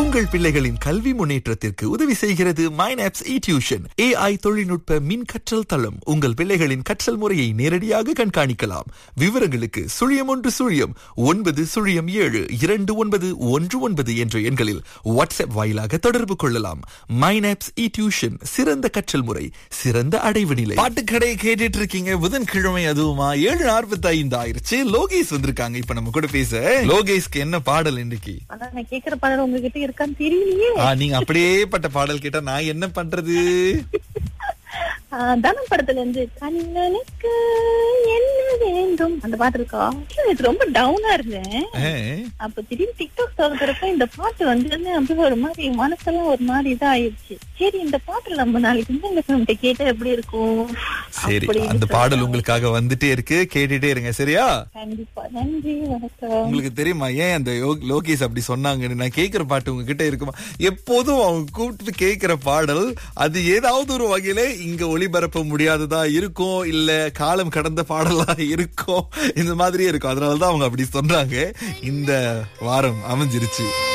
உங்கள் பிள்ளைகளின் கல்வி முன்னேற்றத்திற்கு உதவி செய்கிறது மைனாப்ஸ் இ டியூஷன் ஏஐ தொழில்நுட்ப மின் கற்றல் தளம் உங்கள் பிள்ளைகளின் கற்றல் முறையை நேரடியாக கண்காணிக்கலாம் விவரங்களுக்கு சுழியம் ஒன்று சுழியம் ஒன்பது சுழியம் ஏழு இரண்டு ஒன்பது ஒன்று ஒன்பது என்ற எண்களில் வாட்ஸ்அப் வாயிலாக தொடர்பு கொள்ளலாம் மைனாப்ஸ் இ டியூஷன் சிறந்த கற்றல் முறை சிறந்த அடைவு நிலை பாட்டுக்கடை கேட்டுட்டு இருக்கீங்க புதன்கிழமை அதுவுமா ஏழு நாற்பத்தி ஐந்து ஆயிருச்சு லோகேஷ் வந்திருக்காங்க இப்ப நம்ம கூட பேச லோகேஷ்க்கு என்ன பாடல் இன்னைக்கு ஆனா நான் கேக்குற பாடல் உங்ககிட்ட இருக்கான்னு தெரியலையே ஆ, நீங்க அப்படியே பட்ட பாடல் கேட்டா நான் என்ன பண்றது ஆஹ் தனம் படத்துல இருந்து கண்ணனுக்கு என்ன வேண்டும் அந்த பாட்டு இருக்கா இது ரொம்ப டவுனா இருந்தேன் ஆ, அப்ப திடீர்னு டிக்டாக் திறக்கிறப்ப இந்த பாட்டு வந்து அப்படியே ஒரு மாதிரி மனசெல்லாம் ஒரு மாதிரி இதா ஆயிடுச்சு சரி இந்த பாட்டு நம்ம நாளைக்கு வந்து இந்த ஃபிலிம்கிட்ட கேட்டா எப்படி இருக்கும் சரி அப்படின்னு அந்த பாடல் சொல்லிட்டு. உங்களுக்காக வந்துட்டே இருக்கு கேட்டுட்டே இருங்க சரியா கண்டிப்பா நன்றி வணக்கம் உங்களுக்கு தெரியுமா ஏன் அந்த யோ- லோகேஷ் அப்படி சொன்னாங்கன்னு நான் கேக்குற பாட்டு உங்ககிட்ட இருக்குமா எப்போதும் அவங்க கூப்பிட்டு கேக்குற பாடல் அது ஏதாவது ஒரு வகையில இங்க ஒளிபரப்ப முடியாததா இருக்கும் இல்ல காலம் கடந்த பாடலா இருக்கும் இந்த மாதிரியே இருக்கும் அதனாலதான் அவங்க அப்படி சொன்னாங்க இந்த வாரம் அமைஞ்சிருச்சு